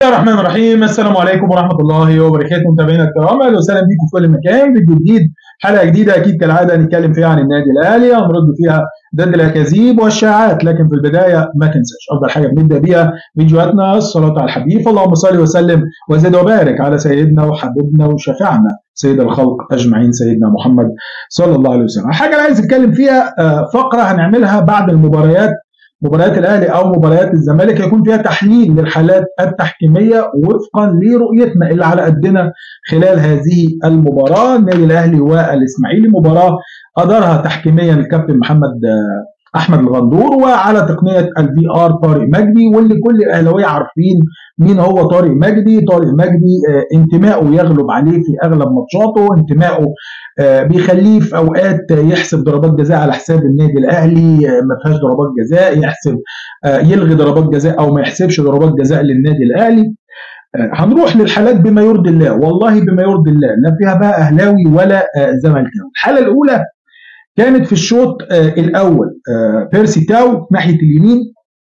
الله الرحمن الرحيم السلام عليكم ورحمه الله وبركاته متابعينا الكرام اهلا وسهلا بيكم في كل مكان فيديو جديد حلقه جديده اكيد كالعاده هنتكلم فيها عن النادي الاهلي هنرد فيها ضد الاكاذيب والشائعات لكن في البدايه ما تنساش افضل حاجه بنبدا بيها فيديوهاتنا الصلاه على الحبيب اللهم صل وسلم وزد وبارك على سيدنا وحبيبنا وشفيعنا سيد الخلق اجمعين سيدنا محمد صلى الله عليه وسلم الحاجه اللي عايز اتكلم فيها فقره هنعملها بعد المباريات مباريات الاهلي او مباريات الزمالك هيكون فيها تحليل للحالات التحكيميه وفقا لرؤيتنا اللي على قدنا خلال هذه المباراه النادي الاهلي والاسماعيلي مباراه ادارها تحكيميا الكابتن محمد احمد الغندور وعلى تقنيه الفي ار طارق مجدي واللي كل الاهلاويه عارفين مين هو طارق مجدي طارق مجدي انتمائه يغلب عليه في اغلب ماتشاته انتمائه بيخليه في اوقات يحسب ضربات جزاء على حساب النادي الاهلي ما فيهاش ضربات جزاء يحسب يلغي ضربات جزاء او ما يحسبش ضربات جزاء للنادي الاهلي هنروح للحالات بما يرضي الله والله بما يرضي الله لا فيها بقى اهلاوي ولا زملكاوي الحاله الاولى كانت في الشوط الاول بيرسي تاو ناحيه اليمين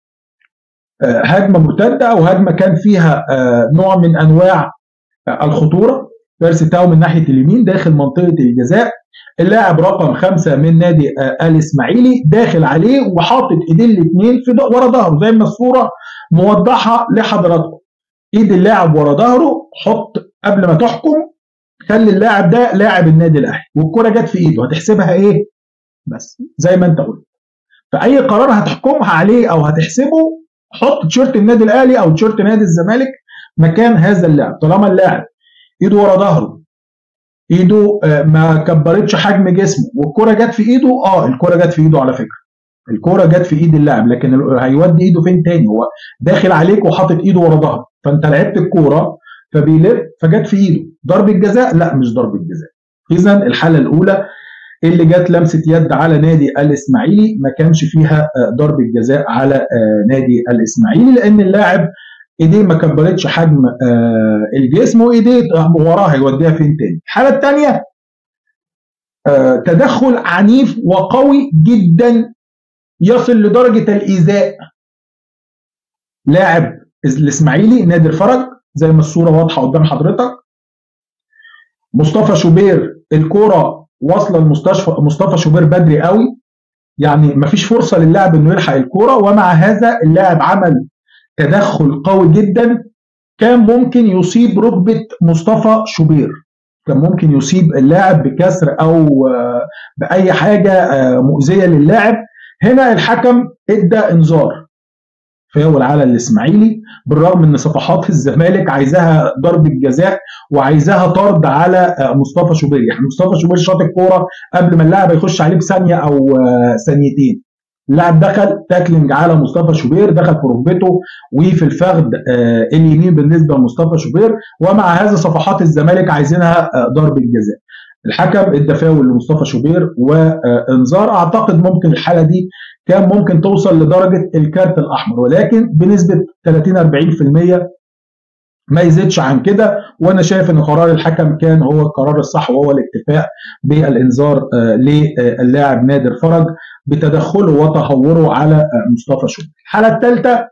هجمه مرتده او هجمه كان فيها نوع من انواع الخطوره بيرسي تاو من ناحيه اليمين داخل منطقه الجزاء اللاعب رقم خمسه من نادي الاسماعيلي داخل عليه وحاطط ايديه الاثنين في ورا ظهره زي ما الصوره موضحه لحضراتكم ايد اللاعب ورا ظهره حط قبل ما تحكم خلي اللاعب ده لاعب النادي الاهلي والكره جت في ايده هتحسبها ايه؟ بس زي ما انت قلت فاي قرار هتحكمها عليه او هتحسبه حط تيشيرت النادي الاهلي او تيشيرت نادي الزمالك مكان هذا اللاعب طالما اللاعب ايده ورا ظهره ايده ما كبرتش حجم جسمه والكره جت في ايده اه الكره جت في ايده على فكره الكره جت في ايد اللاعب لكن هيودي ايده فين تاني هو داخل عليك وحاطط ايده ورا ظهره فانت لعبت الكوره فبيلف فجت في ايده ضربه جزاء لا مش ضربه جزاء اذا الحاله الاولى اللي جت لمسه يد على نادي الاسماعيلي ما كانش فيها ضربه جزاء على نادي الاسماعيلي لان اللاعب ايديه ما كبرتش حجم الجسم وايديه وراها يوديها فين تاني الحاله الثانيه تدخل عنيف وقوي جدا يصل لدرجه الايذاء لاعب الاسماعيلي نادر فرج زي ما الصوره واضحه قدام حضرتك مصطفى شوبير الكوره واصله لمستشفى مصطفى شوبير بدري قوي يعني مفيش فرصه للاعب انه يلحق الكوره ومع هذا اللاعب عمل تدخل قوي جدا كان ممكن يصيب ركبه مصطفى شوبير كان ممكن يصيب اللاعب بكسر او باي حاجه مؤذيه للاعب هنا الحكم ادى انذار فاول على الاسماعيلي بالرغم ان صفحات الزمالك عايزاها ضربه جزاء وعايزاها طرد على مصطفى شوبير يعني مصطفى شوبير شاط الكوره قبل ما اللاعب يخش عليه بثانيه او ثانيتين اللاعب دخل تاكلينج على مصطفى شوبير دخل في ركبته وفي الفخذ اليمين بالنسبه لمصطفى شوبير ومع هذا صفحات الزمالك عايزينها ضربه جزاء الحكم ادى فاول لمصطفى شوبير وانذار اعتقد ممكن الحاله دي كان ممكن توصل لدرجه الكارت الاحمر ولكن بنسبه 30 40% ما يزيدش عن كده وانا شايف ان قرار الحكم كان هو القرار الصح وهو الاكتفاء بالانذار للاعب نادر فرج بتدخله وتهوره على مصطفى شوبير. الحاله الثالثه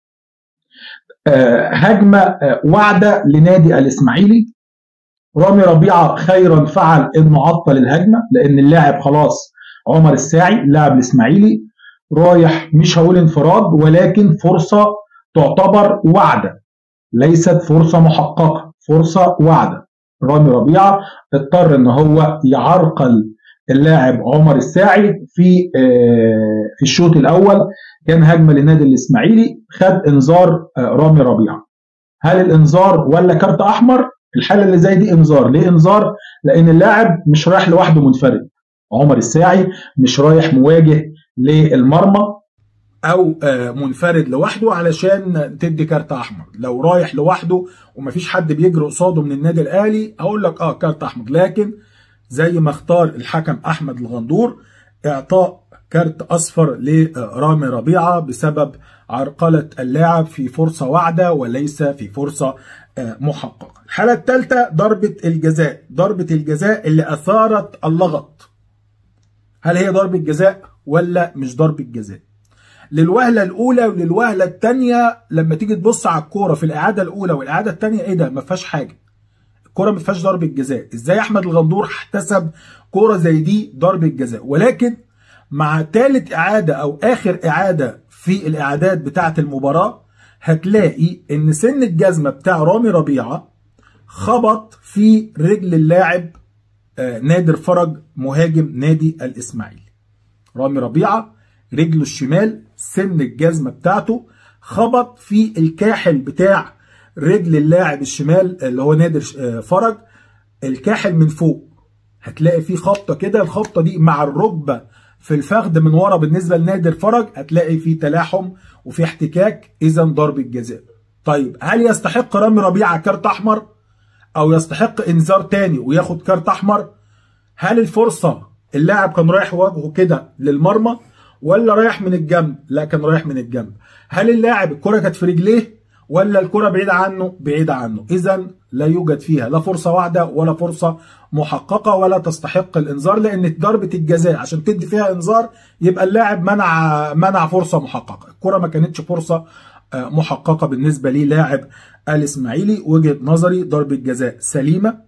هجمه واعده لنادي الاسماعيلي رامي ربيعه خيرا فعل انه عطل الهجمه لان اللاعب خلاص عمر الساعي لاعب الاسماعيلي رايح مش هقول انفراد ولكن فرصه تعتبر واعده ليست فرصه محققه فرصه واعده رامي ربيعه اضطر ان هو يعرقل اللاعب عمر الساعي في في الشوط الاول كان هجمه للنادي الاسماعيلي خد انذار رامي ربيعه هل الانذار ولا كارت احمر الحاله اللي زي دي انذار ليه انذار لان اللاعب مش رايح لوحده منفرد عمر الساعي مش رايح مواجه للمرمى او منفرد لوحده علشان تدي كارت احمر لو رايح لوحده ومفيش حد بيجري قصاده من النادي الاهلي اقول لك اه كارت احمر لكن زي ما اختار الحكم احمد الغندور اعطاء كارت اصفر لرامي ربيعه بسبب عرقله اللاعب في فرصه واعده وليس في فرصه محققه. الحاله الثالثه ضربه الجزاء، ضربه الجزاء اللي اثارت اللغط. هل هي ضربه جزاء ولا مش ضربه جزاء؟ للوهله الاولى وللوهله الثانيه لما تيجي تبص على الكوره في الاعاده الاولى والاعاده الثانيه ايه ده ما فيهاش حاجه الكوره ما فيهاش ضربه جزاء ازاي احمد الغندور احتسب كوره زي دي ضربه جزاء ولكن مع ثالث اعاده او اخر اعاده في الاعادات بتاعه المباراه هتلاقي ان سن الجزمه بتاع رامي ربيعه خبط في رجل اللاعب نادر فرج مهاجم نادي الاسماعيلي رامي ربيعه رجله الشمال سن الجزمه بتاعته خبط في الكاحل بتاع رجل اللاعب الشمال اللي هو نادر فرج الكاحل من فوق هتلاقي فيه خبطه كده الخبطه دي مع الركبه في الفخذ من ورا بالنسبه لنادر فرج هتلاقي فيه تلاحم وفي احتكاك اذا ضربه جزاء طيب هل يستحق رامي ربيعه كارت احمر او يستحق انذار تاني وياخد كارت احمر هل الفرصه اللاعب كان رايح وجهه كده للمرمى ولا رايح من الجنب لا كان رايح من الجنب هل اللاعب الكره كانت في رجليه ولا الكره بعيده عنه بعيده عنه اذا لا يوجد فيها لا فرصه واحده ولا فرصه محققه ولا تستحق الانذار لان ضربه الجزاء عشان تدي فيها انذار يبقى اللاعب منع منع فرصه محققه الكره ما كانتش فرصه محققه بالنسبه لي لاعب الاسماعيلي وجهه نظري ضربه جزاء سليمه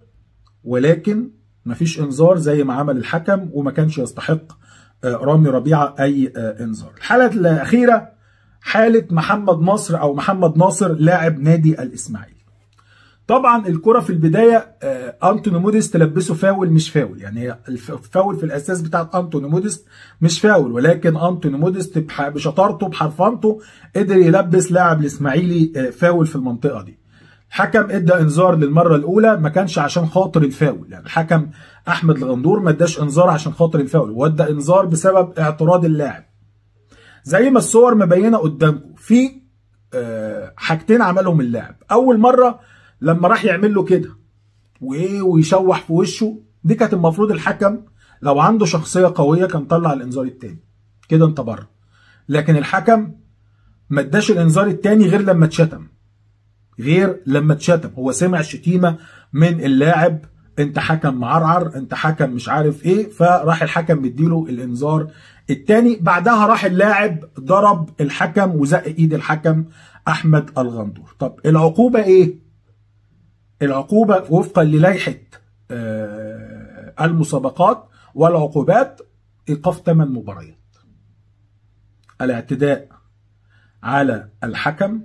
ولكن مفيش انذار زي ما عمل الحكم وما كانش يستحق رامي ربيعه اي انذار الحاله الاخيره حاله محمد نصر او محمد ناصر لاعب نادي الاسماعيلي طبعا الكره في البدايه انتوني موديست تلبسه فاول مش فاول يعني الفاول في الاساس بتاعت انتوني موديست مش فاول ولكن انتوني موديست بشطارته بحرفنته قدر يلبس لاعب الاسماعيلي فاول في المنطقه دي الحكم ادى انذار للمره الاولى ما كانش عشان خاطر الفاول يعني الحكم احمد الغندور ما اداش انذار عشان خاطر الفاول وادى انذار بسبب اعتراض اللاعب زي ما الصور مبينه قدامكم في حاجتين عملهم اللاعب اول مره لما راح يعمل له كده وايه ويشوح في وشه دي كانت المفروض الحكم لو عنده شخصيه قويه كان طلع الانذار التاني كده انت بره لكن الحكم ما اداش الانذار التاني غير لما اتشتم غير لما اتشتم هو سمع شتيمه من اللاعب انت حكم معرعر انت حكم مش عارف ايه فراح الحكم مديله الانذار التاني بعدها راح اللاعب ضرب الحكم وزق ايد الحكم احمد الغندور طب العقوبه ايه العقوبه وفقا للائحه المسابقات والعقوبات ايقاف 8 مباريات الاعتداء على الحكم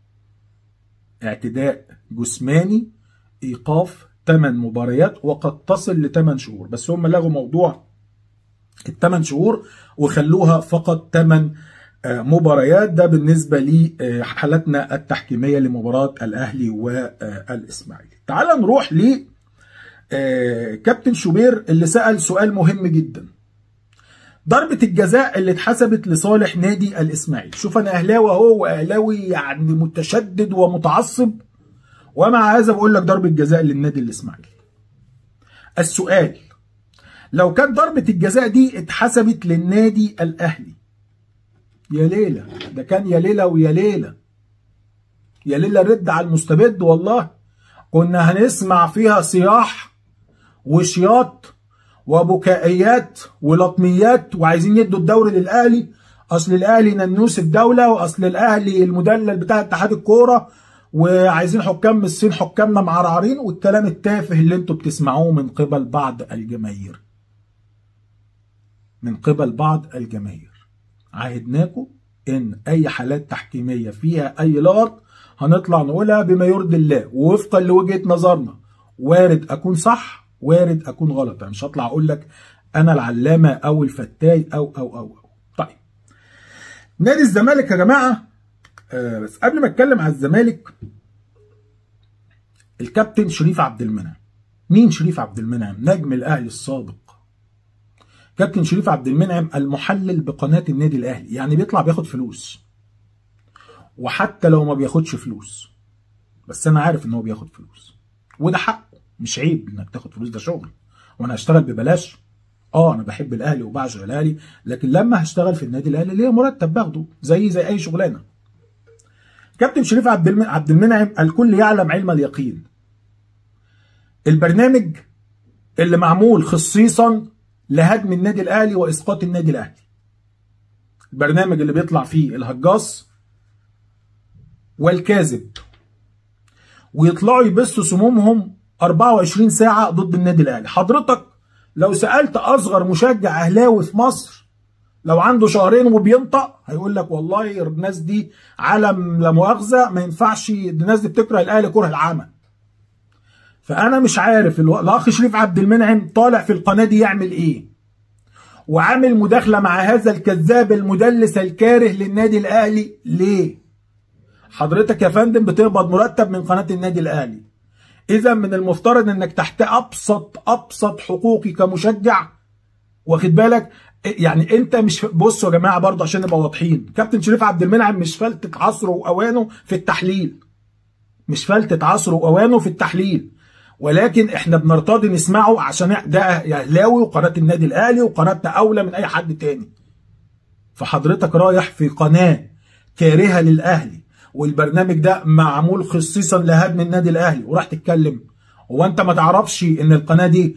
اعتداء جسماني ايقاف 8 مباريات وقد تصل ل 8 شهور بس هم لغوا موضوع الثمان شهور وخلوها فقط 8 مباريات ده بالنسبه لحالتنا التحكيميه لمباراه الاهلي والاسماعيلي. تعال نروح ل كابتن شوبير اللي سال سؤال مهم جدا. ضربه الجزاء اللي اتحسبت لصالح نادي الاسماعيلي، شوف انا اهلاوي اهو واهلاوي يعني متشدد ومتعصب ومع هذا بقول لك ضربه جزاء للنادي الاسماعيلي. السؤال لو كانت ضربه الجزاء دي اتحسبت للنادي الاهلي يا ليلى ده كان يا ليلى ويا ليلى يا ليلى رد على المستبد والله كنا هنسمع فيها صياح وشياط وبكائيات ولطميات وعايزين يدوا الدوري للاهلي اصل الاهلي ننوس الدوله واصل الاهلي المدلل بتاع اتحاد الكوره وعايزين حكام من الصين حكامنا معرعرين والكلام التافه اللي انتوا بتسمعوه من قبل بعض الجماهير من قبل بعض الجماهير عهدناكم ان اي حالات تحكيميه فيها اي لغط هنطلع نقولها بما يرضي الله ووفقا لوجهه نظرنا وارد اكون صح وارد اكون غلط يعني مش هطلع اقول لك انا العلامه او الفتاي او او او, أو. طيب نادي الزمالك يا جماعه آه بس قبل ما اتكلم على الزمالك الكابتن شريف عبد المنعم مين شريف عبد المنعم نجم الاهلي السابق كابتن شريف عبد المنعم المحلل بقناه النادي الاهلي يعني بيطلع بياخد فلوس وحتى لو ما بياخدش فلوس بس انا عارف ان هو بياخد فلوس وده حقه مش عيب انك تاخد فلوس ده شغل وانا هشتغل ببلاش اه انا بحب الاهلي وبعشق الاهلي لكن لما هشتغل في النادي الاهلي ليا مرتب باخده زي زي اي شغلانه كابتن شريف عبد عبد المنعم الكل يعلم علم اليقين البرنامج اللي معمول خصيصا لهدم النادي الاهلي واسقاط النادي الاهلي البرنامج اللي بيطلع فيه الهجاص والكاذب ويطلعوا يبثوا سمومهم 24 ساعة ضد النادي الأهلي حضرتك لو سألت أصغر مشجع أهلاوي في مصر لو عنده شهرين وبينطق هيقول لك والله الناس دي علم لا مؤاخذة ما ينفعش الناس دي بتكره الأهلي كره العمى فأنا مش عارف الأخ شريف عبد المنعم طالع في القناة دي يعمل إيه وعامل مداخلة مع هذا الكذاب المدلس الكاره للنادي الأهلي ليه حضرتك يا فندم بتقبض مرتب من قناة النادي الأهلي إذا من المفترض إنك تحت أبسط أبسط حقوقي كمشجع واخد بالك يعني انت مش بصوا يا جماعه برضه عشان نبقى واضحين كابتن شريف عبد المنعم مش فلتة عصره واوانه في التحليل مش فلتة عصره واوانه في التحليل ولكن احنا بنرتضي نسمعه عشان ده اهلاوي وقناه النادي الاهلي وقناتنا اولى من اي حد تاني فحضرتك رايح في قناه كارهه للاهلي والبرنامج ده معمول خصيصا لهدم النادي الاهلي وراح تتكلم هو انت ما تعرفش ان القناه دي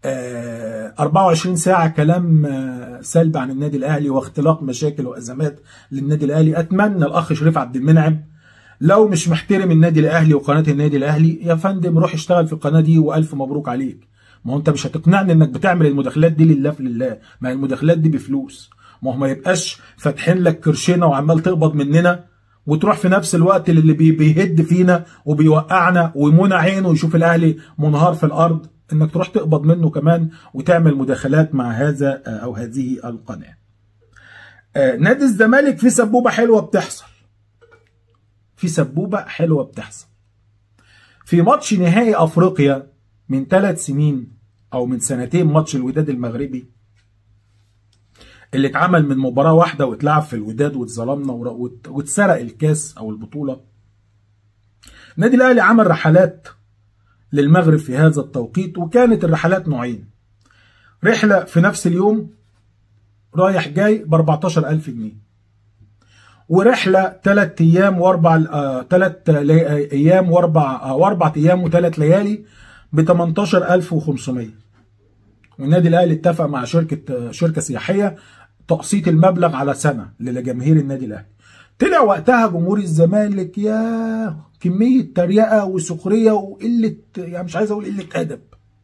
24 ساعة كلام سلبي عن النادي الأهلي واختلاق مشاكل وأزمات للنادي الأهلي أتمنى الأخ شريف عبد المنعم لو مش محترم النادي الأهلي وقناة النادي الأهلي يا فندم روح اشتغل في القناة دي وألف مبروك عليك ما هو أنت مش هتقنعني إنك بتعمل المداخلات دي لله في لله ما المداخلات دي بفلوس ما هو ما يبقاش فاتحين لك كرشنا وعمال تقبض مننا وتروح في نفس الوقت اللي بيهد فينا وبيوقعنا ويمنع عينه ويشوف الأهلي منهار في الأرض انك تروح تقبض منه كمان وتعمل مداخلات مع هذا او هذه القناه. نادي الزمالك في سبوبه حلوه بتحصل. في سبوبه حلوه بتحصل. في ماتش نهائي افريقيا من ثلاث سنين او من سنتين ماتش الوداد المغربي اللي اتعمل من مباراه واحده واتلعب في الوداد واتظلمنا واتسرق الكاس او البطوله. النادي الاهلي عمل رحلات للمغرب في هذا التوقيت وكانت الرحلات نوعين رحلة في نفس اليوم رايح جاي ب 14000 جنيه ورحلة ثلاث أيام وأربع ثلاث آه أيام وأربع آه وأربع أيام وثلاث ليالي ب 18500 والنادي الأهلي اتفق مع شركة آه شركة سياحية تقسيط المبلغ على سنة لجماهير النادي الأهلي طلع وقتها جمهور الزمالك يا كمية تريقة وسخرية وقلة يعني مش عايز أقول قلة أدب.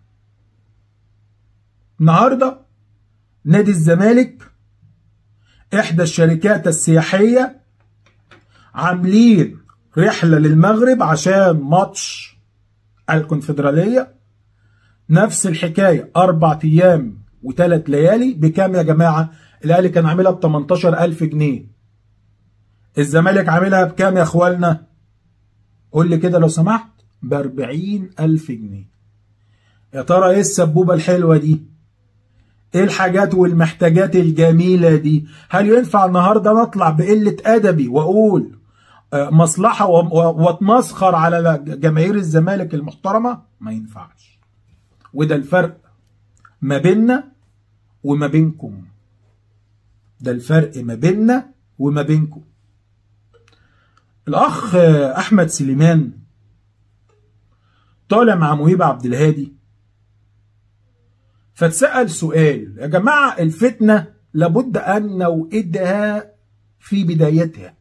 النهارده نادي الزمالك إحدى الشركات السياحية عاملين رحلة للمغرب عشان ماتش الكونفدرالية نفس الحكاية أربع أيام وثلاث ليالي بكام يا جماعة؟ الأهلي كان عاملها ب 18000 جنيه الزمالك عاملها بكام يا اخوانا قول لي كده لو سمحت ب 40000 جنيه يا ترى ايه السبوبه الحلوه دي ايه الحاجات والمحتاجات الجميله دي هل ينفع النهارده نطلع بقله ادبي واقول مصلحه واتمسخر على جماهير الزمالك المحترمه ما ينفعش وده الفرق ما بيننا وما بينكم ده الفرق ما بيننا وما بينكم الاخ احمد سليمان طالع مع مهيب عبد الهادي فاتسال سؤال يا جماعه الفتنه لابد ان نوئدها في بدايتها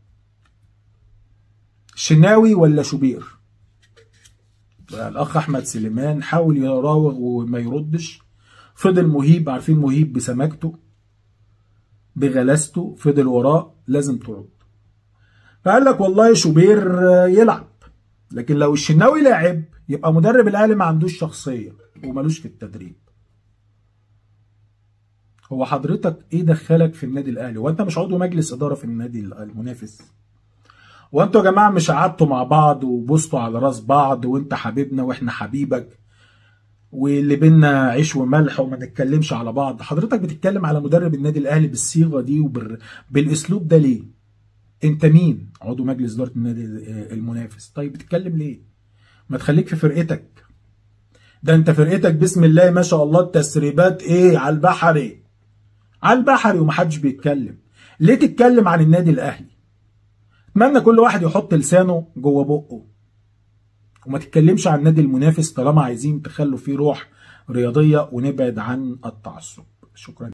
شناوي ولا شوبير الاخ احمد سليمان حاول يراوغ وما يردش فضل مهيب عارفين مهيب بسماكته بغلاسته فضل وراه لازم ترد فقال لك والله شوبير يلعب لكن لو الشناوي لاعب يبقى مدرب الاهلي ما عندوش شخصيه ومالوش في التدريب هو حضرتك ايه دخلك في النادي الاهلي وانت مش عضو مجلس اداره في النادي المنافس وانتوا يا جماعه مش قعدتوا مع بعض وبصتوا على راس بعض وانت حبيبنا واحنا حبيبك واللي بينا عيش وملح وما نتكلمش على بعض حضرتك بتتكلم على مدرب النادي الاهلي بالصيغه دي وبالاسلوب ده ليه انت مين عضو مجلس اداره النادي المنافس طيب بتتكلم ليه ما تخليك في فرقتك ده انت فرقتك بسم الله ما شاء الله التسريبات ايه على البحري على البحري ومحدش بيتكلم ليه تتكلم عن النادي الاهلي اتمنى كل واحد يحط لسانه جوه بقه وما تتكلمش عن النادي المنافس طالما عايزين تخلوا فيه روح رياضيه ونبعد عن التعصب شكرا